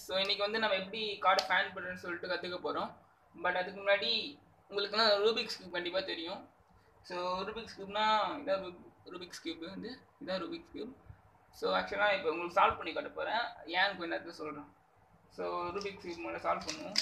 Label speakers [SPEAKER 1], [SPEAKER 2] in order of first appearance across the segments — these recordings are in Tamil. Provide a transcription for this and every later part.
[SPEAKER 1] ஸோ இன்றைக்கி வந்து நம்ம எப்படி கார்டு ஃபேன் பண்ணுறதுன்னு சொல்லிட்டு கற்றுக்க போகிறோம் பட் அதுக்கு முன்னாடி உங்களுக்குலாம் ரூபிக்ஸ் கியூப் கண்டிப்பாக தெரியும் ஸோ ரூபிக்ஸ் கியூப்னா இதான் ரூபிக்ஸ் கியூப் வந்து இதான் ரூபிக்ஸ் கியூப் ஸோ ஆக்சுவலாக இப்போ உங்களுக்கு சால்வ் பண்ணி காட்ட போகிறேன் ஏன் கொஞ்ச நேரத்தில் சொல்கிறேன் ஸோ ரூபிக்ஸ் கியூப் முதல்ல சால்வ் பண்ணுவோம்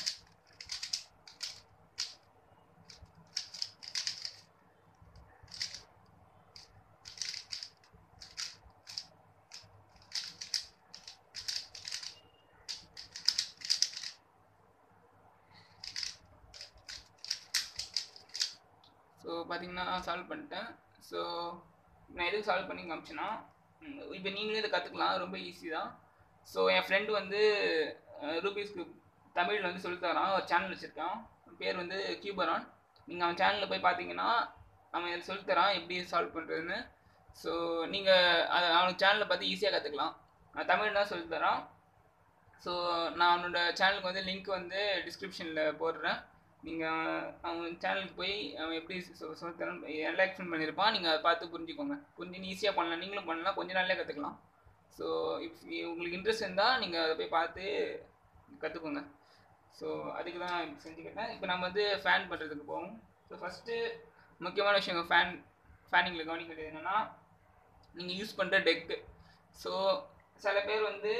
[SPEAKER 1] ஸோ பார்த்தீங்கன்னா சால்வ் பண்ணிட்டேன் ஸோ நான் எதுக்கு சால்வ் பண்ணி காமிச்சேன்னா இப்போ நீங்களே இதை கற்றுக்கலாம் ரொம்ப ஈஸி தான் ஸோ என் ஃப்ரெண்டு வந்து ரூபீஸ்க்கு தமிழில் வந்து சொல்லித்தரான் ஒரு சேனல் வச்சுருக்கான் பேர் வந்து கியூபரான் நீங்கள் அவன் சேனலில் போய் பார்த்தீங்கன்னா அவன் எனக்கு சொல்லித்தரான் எப்படி சால்வ் பண்ணுறதுன்னு ஸோ நீங்கள் அதை அவனுக்கு சேனலில் பார்த்து ஈஸியாக கற்றுக்கலாம் நான் தமிழ் தான் சொல்லித்தரான் ஸோ நான் அவனோட சேனலுக்கு வந்து லிங்க் வந்து டிஸ்கிரிப்ஷனில் போடுறேன் நீங்கள் அவன் சேனலுக்கு போய் அவன் எப்படி சொல்லித்தரன் நல்லா எக்ஸ்பிளைன் பண்ணியிருப்பான் நீங்கள் அதை பார்த்து புரிஞ்சுக்கோங்க புரிஞ்சு ஈஸியாக பண்ணலாம் நீங்களும் பண்ணலாம் கொஞ்ச நாள்லேயே கற்றுக்கலாம் ஸோ இப் உங்களுக்கு இன்ட்ரெஸ்ட் இருந்தால் நீங்கள் அதை போய் பார்த்து கற்றுக்கோங்க ஸோ அதுக்கு தான் செஞ்சுக்கிட்டேன் இப்போ நம்ம வந்து ஃபேன் பண்ணுறதுக்கு போவோம் ஸோ ஃபஸ்ட்டு முக்கியமான விஷயம் ஃபேன் ஃபேனிங்கில் கவனிக்க வேண்டியது என்னென்னா நீங்கள் யூஸ் பண்ணுற டெக்கு ஸோ சில பேர் வந்து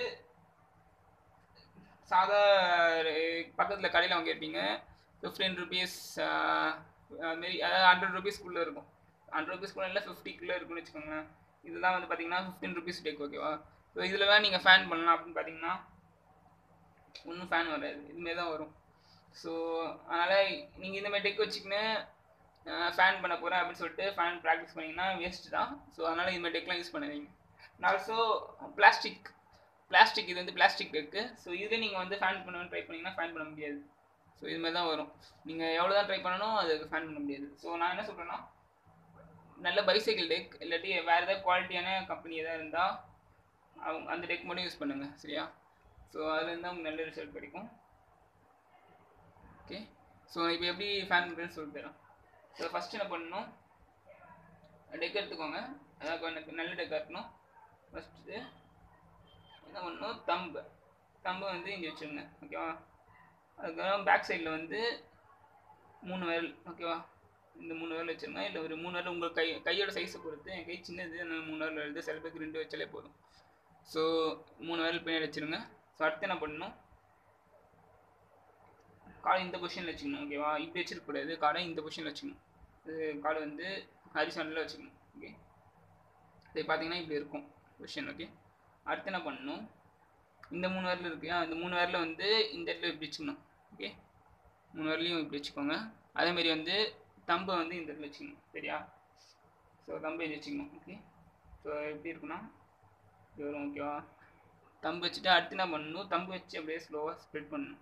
[SPEAKER 1] சாதா பக்கத்தில் கடையில் வாங்கியிருப்பீங்க ஃபிஃப்டீன் ருபீஸ் அதுமாரி அதாவது ஹண்ட்ரட் ருபீஸ்க்குள்ளே இருக்கும் ஹண்ட்ரட் ருபீஸ்க்குள்ளே இல்லை ஃபிஃப்டிக்குள்ளே இருக்குன்னு வச்சுக்கோங்களேன் இதெல்லாம் வந்து பார்த்தீங்கன்னா ஃபிஃப்டீன் ருபீஸ் டெக் ஓகேவா ஸோ இதில் தான் நீங்கள் ஃபேன் பண்ணலாம் அப்படின்னு பார்த்தீங்கன்னா ஒன்றும் ஃபேன் வராது இதுமாரி தான் வரும் ஸோ அதனால் நீங்கள் இந்தமாதிரி டெக் வச்சுக்கின்னு ஃபேன் பண்ண போகிறேன் அப்படின்னு சொல்லிட்டு ஃபேன் ப்ராக்டிஸ் பண்ணிங்கன்னா வேஸ்ட் தான் ஸோ அதனால் இதுமாதிரி டெக்லாம் யூஸ் பண்ணுவீங்க ஆல்சோ பிளாஸ்டிக் பிளாஸ்டிக் இது வந்து பிளாஸ்டிக் டெக்கு ஸோ இது நீங்கள் வந்து ஃபேன் பண்ணணும்னு ட்ரை பண்ணிங்கன்னா ஃபேன் பண்ண முடியாது ஸோ இது மாதிரி தான் வரும் நீங்கள் எவ்வளோ தான் ட்ரை பண்ணணும் அதுக்கு ஃபேன் பண்ண முடியாது ஸோ நான் என்ன சொல்கிறேன்னா நல்ல பைசைக்கிள் டெக் இல்லாட்டி வேறு ஏதாவது குவாலிட்டியான கம்பெனி எதாவது இருந்தால் அவங்க அந்த டெக் மட்டும் யூஸ் பண்ணுங்கள் சரியா ஸோ அதில் இருந்தால் உங்களுக்கு நல்ல ரிசல்ட் கிடைக்கும் ஓகே ஸோ இப்போ எப்படி ஃபேன் பண்ணுறேன்னு சொல்லிட்டு தரேன் ஸோ ஃபஸ்ட் என்ன பண்ணணும் டெக் எடுத்துக்கோங்க அதாவது எனக்கு நல்ல டெக்காக இருக்கணும் ஃபஸ்ட்டு என்ன பண்ணணும் தம்பு தம்பு வந்து இங்கே வச்சுருங்க ஓகேவா அதுக்கப்புறம் பேக் சைடில் வந்து மூணு விரல் ஓகேவா இந்த மூணு விரல் வச்சுருங்க இல்லை ஒரு மூணு விரல் உங்கள் கை கையோட சைஸை பொறுத்து என் கை சின்னது நான் மூணு விரல் வருது சில பேருக்கு ரெண்டு வச்சாலே போதும் ஸோ மூணு விரல் பின்னாடி வச்சுருங்க ஸோ அடுத்து என்ன பண்ணணும் காலை இந்த பொசிஷனில் வச்சுக்கணும் ஓகேவா இப்படி வச்சிருக்கக்கூடாது காலை இந்த பொசிஷனில் வச்சுக்கணும் இது காலை வந்து ஹரிசானில் வச்சுக்கணும் ஓகே இது பார்த்தீங்கன்னா இப்படி இருக்கும் பொசிஷன் ஓகே அடுத்து என்ன பண்ணணும் இந்த மூணு வரல இருக்கு இந்த மூணு வரல வந்து இந்த இடத்துல இப்படி வச்சுக்கணும் ஓகே மூணு வரலையும் இப்படி வச்சுக்கோங்க அதேமாரி வந்து தம்பை வந்து இந்த இடத்துல வச்சுக்கணும் சரியா ஸோ தம்பை இது வச்சுக்கணும் ஓகே ஸோ எப்படி இருக்குன்னா இப்படி வரும் ஓகேவா தம்பு வச்சுட்டு அடுத்து என்ன பண்ணணும் தம்பு வச்சு அப்படியே ஸ்லோவாக ஸ்ப்ரெட் பண்ணணும்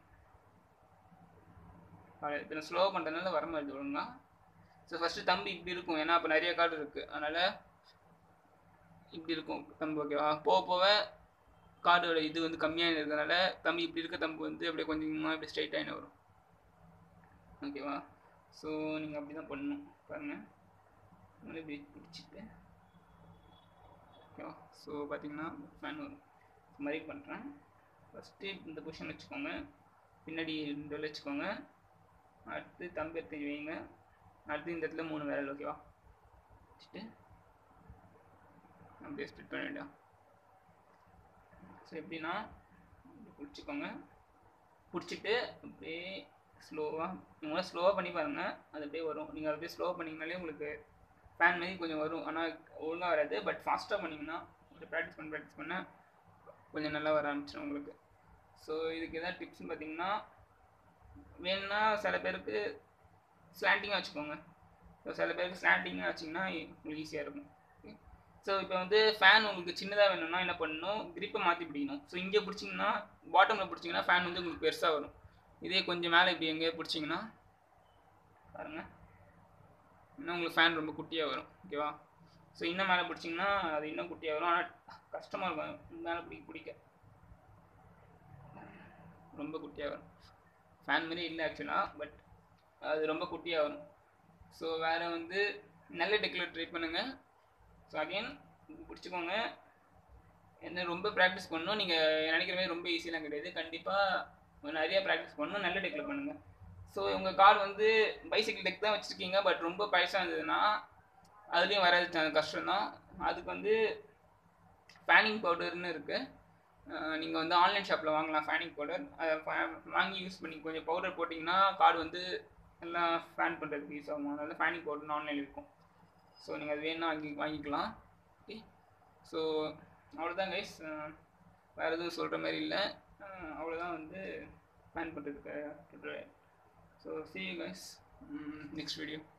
[SPEAKER 1] இப்போ நான் ஸ்லோவாக பண்ணுறதுனால வர மாதிரி ஒழுங்கா ஸோ ஃபஸ்ட்டு தம்பு இப்படி இருக்கும் ஏன்னா அப்போ நிறைய கார்டு இருக்குது அதனால் இப்படி இருக்கும் தம்பு ஓகேவா போக போக கார்டோட இது வந்து கம்மியாக இருக்கிறதுனால தம்பி இப்படி இருக்க தம்பு வந்து அப்படியே கொஞ்சம் கொஞ்சமாக இப்படி ஸ்ட்ரைட் ஆகின வரும் ஓகேவா ஸோ நீங்கள் அப்படி தான் பண்ணணும் பாருங்கள் அதனால் இப்படி பிடிச்சிட்டு ஓகேவா ஸோ பார்த்தீங்கன்னா ஃபேன் வரும் இது மாதிரி பண்ணுறேன் ஃபஸ்ட்டு இந்த பொசிஷன் வச்சுக்கோங்க பின்னாடி ரெண்டு வச்சுக்கோங்க அடுத்து தம்பு எடுத்து வைங்க அடுத்து இந்த இடத்துல மூணு விரல் ஓகேவா வச்சுட்டு அப்படியே ஸ்ப்ளிட் பண்ண வேண்டாம் ஸோ எப்படின்னா பிடிச்சிக்கோங்க பிடிச்சிட்டு அப்படியே ஸ்லோவாக நீங்கள் ஸ்லோவாக பண்ணி பாருங்கள் அது அப்படியே வரும் நீங்கள் அப்படியே ஸ்லோவாக பண்ணிங்கனாலே உங்களுக்கு ஃபேன் மாதிரி கொஞ்சம் வரும் ஆனால் ஒழுங்காக வராது பட் ஃபாஸ்ட்டாக பண்ணிங்கன்னா அப்படியே ப்ராக்டிஸ் பண்ண ப்ராக்டிஸ் பண்ண கொஞ்சம் நல்லா வர ஆரம்பிச்சிடும் உங்களுக்கு ஸோ இதுக்கு எதாவது டிப்ஸ்னு பார்த்தீங்கன்னா வேணும்னா சில பேருக்கு ஸ்லாண்டிங்காக வச்சுக்கோங்க ஸோ சில பேருக்கு ஸ்லாண்டிங்காக வச்சிங்கன்னா உங்களுக்கு ஈஸியாக இருக்கும் ஸோ இப்போ வந்து ஃபேன் உங்களுக்கு சின்னதாக வேணும்னா என்ன பண்ணணும் கிரிப்பை மாற்றி பிடிக்கணும் ஸோ இங்கே பிடிச்சிங்கன்னா பாட்டமில் பிடிச்சிங்கன்னா ஃபேன் வந்து உங்களுக்கு பெருசாக வரும் இதே கொஞ்சம் மேலே இப்படி எங்கேயே பிடிச்சிங்கன்னா பாருங்கள் இன்னும் உங்களுக்கு ஃபேன் ரொம்ப குட்டியாக வரும் ஓகேவா ஸோ இன்னும் மேலே பிடிச்சிங்கன்னா அது இன்னும் குட்டியாக வரும் ஆனால் கஷ்டமாக இருக்கும் மேலே பிடிக்க பிடிக்க ரொம்ப குட்டியாக வரும் ஃபேன் மாதிரி இல்லை ஆக்சுவலாக பட் அது ரொம்ப குட்டியாக வரும் ஸோ வேறு வந்து நல்ல டெக்கில் ட்ரை பண்ணுங்கள் ஸோ அகைன் பிடிச்சிக்கோங்க என்ன ரொம்ப ப்ராக்டிஸ் பண்ணணும் நீங்கள் நினைக்கிற மாதிரி ரொம்ப ஈஸியெலாம் கிடையாது கண்டிப்பாக நிறைய ப்ராக்டிஸ் பண்ணணும் நல்ல டெக்கில் பண்ணுங்கள் ஸோ உங்கள் கார் வந்து பைசைக்கிள் டெக் தான் வச்சுருக்கீங்க பட் ரொம்ப பழசாக இருந்ததுன்னா அதுலேயும் வராது கஷ்டம் தான் அதுக்கு வந்து ஃபேனிங் பவுடர்னு இருக்குது நீங்கள் வந்து ஆன்லைன் ஷாப்பில் வாங்கலாம் ஃபேனிங் பவுடர் அதை fa- வாங்கி யூஸ் பண்ணி கொஞ்சம் பவுடர் போட்டிங்கன்னா கார் வந்து எல்லாம் ஃபேன் பண்ணுறதுக்கு யூஸ் ஆகும் அதனால ஃபேனிங் பவுடர்னு ஆன்லைனில் இருக்கும் ஸோ நீங்கள் அது வேணும்னா வாங்கி வாங்கிக்கலாம் ஓகே ஸோ அவ்வளோதான் கைஸ் வேறு எதுவும் சொல்கிற மாதிரி இல்லை அவ்வளோதான் வந்து பிளான் பண்ணுறதுக்கு so see guys next video